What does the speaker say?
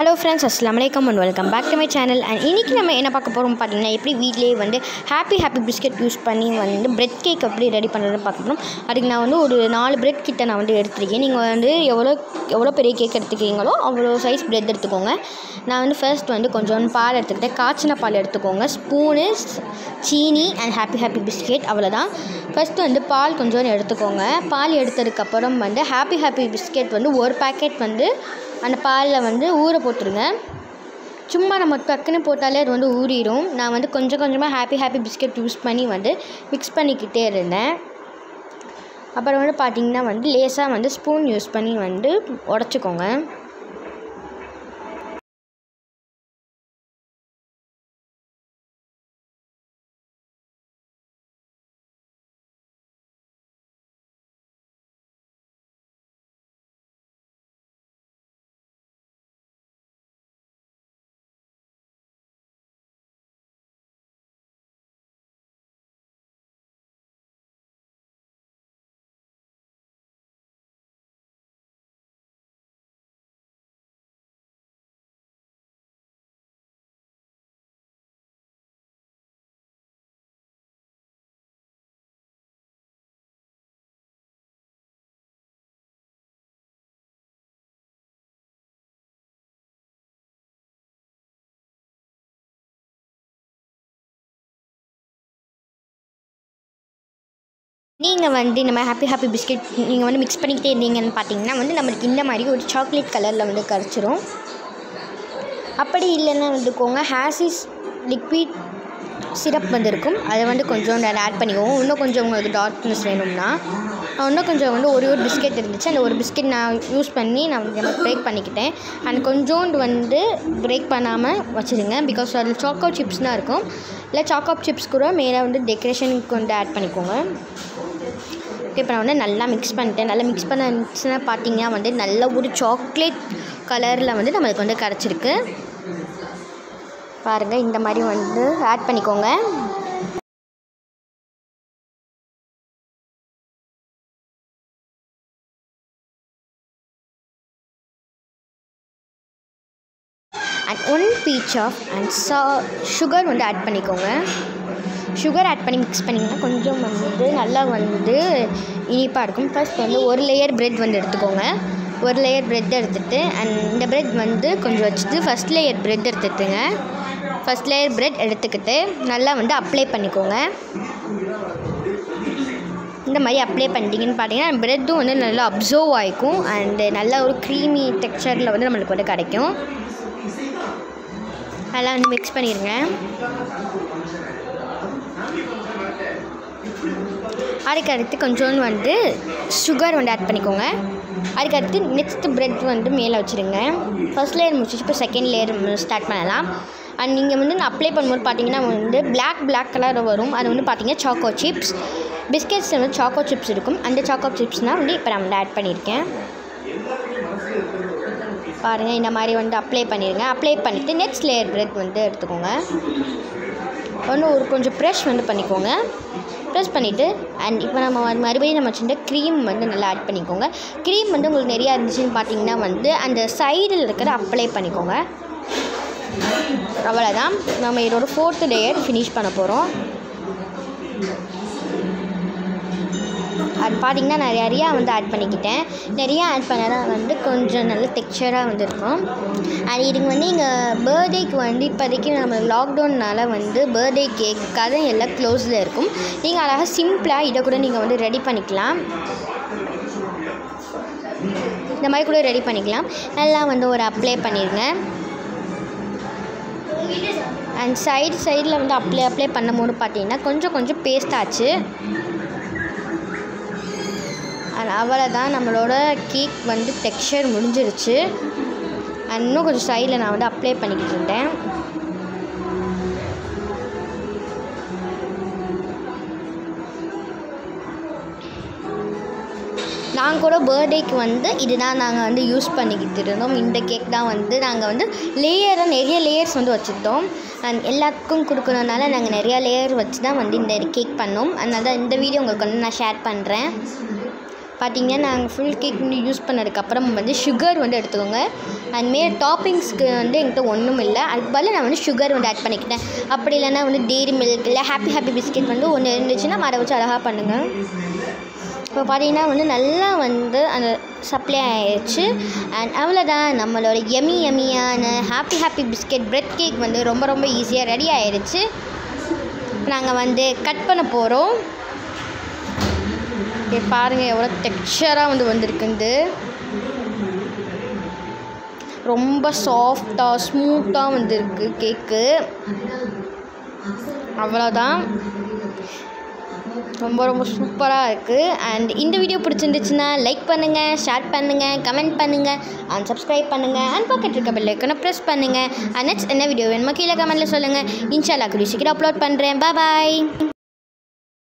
hello friends அஸ்லாம் வலைக்கம் and welcome back to my channel and இன்றைக்கி நம்ம என்ன பார்க்க போகிறோம் பார்த்தீங்கன்னா எப்படி வீட்டிலேயே வந்து ஹாப்பி ஹாப்பி பிஸ்கெட் யூஸ் பண்ணி வந்து பிரெட் கேக் எப்படி ரெடி பண்ணுறதுன்னு பார்க்க போகிறோம் அதுக்கு நான் வந்து ஒரு நாலு பிரெட் கிட்ட நான் வந்து எடுத்துருக்கேன் நீங்கள் வந்து எவ்வளோ எவ்வளோ பெரிய கேக் எடுத்துக்கிறீங்களோ அவ்வளோ சைஸ் பிரெட் எடுத்துக்கோங்க நான் வந்து ஃபர்ஸ்ட் வந்து கொஞ்சோண்டு பால் எடுத்துக்கிட்டேன் காய்ச்சின பால் எடுத்துக்கோங்க ஸ்பூனு சீனி அண்ட் ஹாப்பி ஹாப்பி பிஸ்கெட் அவ்வளோதான் ஃபஸ்ட்டு வந்து பால் கொஞ்சோண்டு எடுத்துக்கோங்க பால் எடுத்ததுக்கப்புறம் வந்து ஹாப்பி ஹாப்பி பிஸ்கெட் வந்து ஒரு பேக்கெட் வந்து அந்த பாலில் வந்து ஊற போட்டுருங்க சும்மா நம்ம டக்குன்னு போட்டாலே அது வந்து ஊறிடும் நான் வந்து கொஞ்சம் கொஞ்சமாக ஹாப்பி ஹாப்பி பிஸ்கெட் யூஸ் பண்ணி வந்து மிக்ஸ் பண்ணிக்கிட்டே இருந்தேன் அப்புறம் வந்து பார்த்திங்கன்னா வந்து லேசாக வந்து ஸ்பூன் யூஸ் பண்ணி வந்து உடச்சிக்கோங்க நீங்கள் வந்து இந்த மாதிரி ஹாப்பி ஹாப்பி பிஸ்கெட் நீங்கள் வந்து மிக்ஸ் பண்ணிக்கிட்டே இருந்தீங்கன்னு பார்த்தீங்கன்னா வந்து நம்மளுக்கு இந்த மாதிரி ஒரு சாக்லேட் கலரில் வந்து கரைச்சிரும் அப்படி இல்லைன்னா வந்துக்கோங்க ஹேசிஸ் லிக்விட் சிரப் வந்து இருக்கும் அதை வந்து கொஞ்சம் ஆட் பண்ணிக்குவோம் இன்னும் கொஞ்சம் உங்களுக்கு டார்க்னஸ் வேணும்னா இன்னும் கொஞ்சம் வந்து ஒரு ஒரு பிஸ்கெட் இருந்துச்சு அந்த ஒரு பிஸ்கெட் நான் யூஸ் பண்ணி நான் பிரேக் பண்ணிக்கிட்டேன் அண்ட் கொஞ்சோண்டு வந்து பிரேக் பண்ணாமல் வச்சுருங்க பிகாஸ் அதில் சாக்கோ சிப்ஸ் தான் இருக்கும் இல்லை சாக்கோ சிப்ஸ் கூட மேலே வந்து டெக்கரேஷனுக்கு வந்து ஆட் பண்ணிக்கோங்க இப்போ நான் வந்து நல்லா மிக்ஸ் பண்ணிட்டேன் நல்லா மிக்ஸ் பண்ணிச்சுன்னா பார்த்தீங்கன்னா வந்து நல்ல ஒரு சாக்லேட் கலரில் வந்து நம்மளுக்கு வந்து கிடச்சிருக்கு பாருங்கள் இந்த மாதிரி வந்து ஆட் பண்ணிக்கோங்க and one piece of and சா சுகர் வந்து ஆட் பண்ணிக்கோங்க சுகர் ஆட் பண்ணி மிக்ஸ் பண்ணிங்கன்னா கொஞ்சம் வந்து நல்லா வந்து இனிப்பாக இருக்கும் ஃபர்ஸ்ட் வந்து ஒரு லேயர் ப்ரெட் வந்து எடுத்துக்கோங்க ஒரு லேயர் ப்ரெட் எடுத்துகிட்டு அண்ட் இந்த ப்ரெட் வந்து கொஞ்சம் வச்சுட்டு ஃபஸ்ட் லேயர் ப்ரெட் எடுத்துட்டுங்க ஃபஸ்ட் லேயர் ப்ரெட் எடுத்துக்கிட்டு நல்லா வந்து அப்ளை பண்ணிக்கோங்க இந்த மாதிரி அப்ளை பண்ணிட்டீங்கன்னு பார்த்தீங்கன்னா ப்ரெட்டும் வந்து நல்லா அப்சர்வ் ஆகிக்கும் அண்டு நல்ல ஒரு க்ரீமி டெக்ஸ்சரில் வந்து நம்மளுக்கு வந்து கிடைக்கும் நல்லா வந்து மிக்ஸ் பண்ணிடுங்க அதுக்கு அடுத்து கொஞ்சோண்டு வந்து சுகர் வந்து ஆட் பண்ணிக்கோங்க அதுக்கு அடுத்து நெக்ஸ்ட் ப்ரெட் வந்து மேலே வச்சுருங்க ஃபஸ்ட் லேயர் முடிச்சிச்சு இப்போ செகண்ட் லேயர் ஸ்டார்ட் பண்ணலாம் அண்ட் நீங்கள் வந்து நான் அப்ளை பண்ணும்போது பார்த்தீங்கன்னா வந்து பிளாக் பிளாக் கலர் வரும் அது வந்து பார்த்தீங்கன்னா சாக்கோ சிப்ஸ் பிஸ்கெட்ஸ் வந்து சாக்கோ சிப்ஸ் இருக்கும் அந்த சாக்கோ சிப்ஸ்னால் வந்து இப்போ நான் வந்து ஆட் பண்ணியிருக்கேன் பாருங்கள் இந்த மாதிரி வந்து அப்ளை பண்ணிடுங்க அப்ளை பண்ணிவிட்டு நெக்ஸ்ட் லேயர் ப்ரெட் வந்து எடுத்துக்கோங்க ஒன்று ஒரு கொஞ்சம் ப்ரெஷ் வந்து பண்ணிக்கோங்க ப்ரெஸ் பண்ணிவிட்டு அண்ட் இப்போ நம்ம மறுபடியும் நம்ம வச்சுட்டு க்ரீம் வந்து நல்லா ஆட் பண்ணிக்கோங்க க்ரீம் வந்து உங்களுக்கு நிறையா இருந்துச்சுன்னு பார்த்தீங்கன்னா வந்து அந்த சைடில் இருக்கிற அப்ளை பண்ணிக்கோங்க அவ்வளோதான் நம்ம இதோட ஃபோர்த்து லேயர் ஃபினிஷ் பண்ண போகிறோம் அது பார்த்திங்கன்னா நான் நிறையா வந்து ஆட் பண்ணிக்கிட்டேன் நிறையா ஆட் பண்ணால் வந்து கொஞ்சம் நல்ல டெக்ஸ்சராக வந்து இருக்கும் அண்ட் இதுக்கு வந்து இங்கே பர்த்டேக்கு வந்து இப்போதைக்கு நம்ம லாக்டவுன்னால் வந்து பர்த்டே கேக் கதை எல்லாம் க்ளோஸில் இருக்கும் நீங்கள் அழகாக சிம்பிளாக இதை கூட நீங்கள் வந்து ரெடி பண்ணிக்கலாம் இந்த மாதிரி கூட ரெடி பண்ணிக்கலாம் நல்லா வந்து ஒரு அப்ளை பண்ணிடுங்க அண்ட் சைடு சைடில் வந்து அப்ளை அப்ளை பண்ணும்போது பார்த்தீங்கன்னா கொஞ்சம் கொஞ்சம் பேஸ்ட் ஆச்சு அவ்வளோதான் நம்மளோட கேக் வந்து டெக்ஸ்சர் முடிஞ்சிருச்சு அண்ட் இன்னும் கொஞ்சம் சைடில் நான் வந்து அப்ளை பண்ணிக்கிட்டு இருந்தேன் நாங்கள் கூட பர்த்டேக்கு வந்து இதுதான் நாங்கள் வந்து யூஸ் பண்ணிக்கிட்டு இருந்தோம் இந்த கேக் தான் வந்து நாங்கள் வந்து லேயராக நிறைய லேயர்ஸ் வந்து வச்சுருந்தோம் அண்ட் எல்லாத்துக்கும் கொடுக்கறதுனால நாங்கள் நிறையா லேயர் வச்சு தான் வந்து இந்த கேக் பண்ணோம் அதனால தான் இந்த வீடியோ உங்களுக்கு வந்து நான் ஷேர் பண்ணுறேன் பார்த்தீங்கன்னா நாங்கள் ஃபுல் கேக் வந்து யூஸ் பண்ணதுக்கப்புறம் வந்து சுகர் வந்து எடுத்துக்கோங்க அண்ட் மேல் டாப்பிங்ஸ்க்கு வந்து என்கிட்ட ஒன்றும் இல்லை அதுக்கு பதிலா நான் வந்து சுகர் வந்து ஆட் பண்ணிக்கிட்டேன் அப்படி இல்லைன்னா வந்து டெய்ரி மில்க் இல்லை ஹாப்பி ஹாப்பி பிஸ்கெட் வந்து ஒன்று இருந்துச்சுன்னா அதை வச்சு அழகாக பண்ணுங்கள் இப்போ பார்த்தீங்கன்னா வந்து நல்லா வந்து அந்த சப்ளை ஆயிடுச்சு அண்ட் அவ்வளோதான் நம்மளோட எமி எமியான Happy Happy biscuit bread cake வந்து ரொம்ப ரொம்ப ஈஸியாக ரெடி ஆயிடுச்சு நாங்கள் வந்து கட் பண்ண போகிறோம் ஓகே பாருங்கள் எவ்வளோ டெக்ஸ்சராக வந்து வந்திருக்குது ரொம்ப சாஃப்டாக ஸ்மூத்தாக வந்திருக்கு கேக்கு அவ்வளோதான் ரொம்ப ரொம்ப சூப்பராக இருக்குது அண்ட் இந்த வீடியோ பிடிச்சிருந்துச்சுன்னா லைக் பண்ணுங்கள் ஷேர் பண்ணுங்கள் கமெண்ட் பண்ணுங்கள் அண்ட் சப்ஸ்கிரைப் பண்ணுங்கள் அண்ட் பக்கத்தில் இருக்க பெல் ஐக்கனை ப்ரெஸ் பண்ணுங்கள் அண்ட் நெக்ஸ்ட் என்ன வீடியோ வேணுமோ கீழே கமெண்ட்டில் சொல்லுங்கள் இன்ஷால்லா கூடிய சீக்கிரம் அப்லோட் பண்ணுறேன் பாய்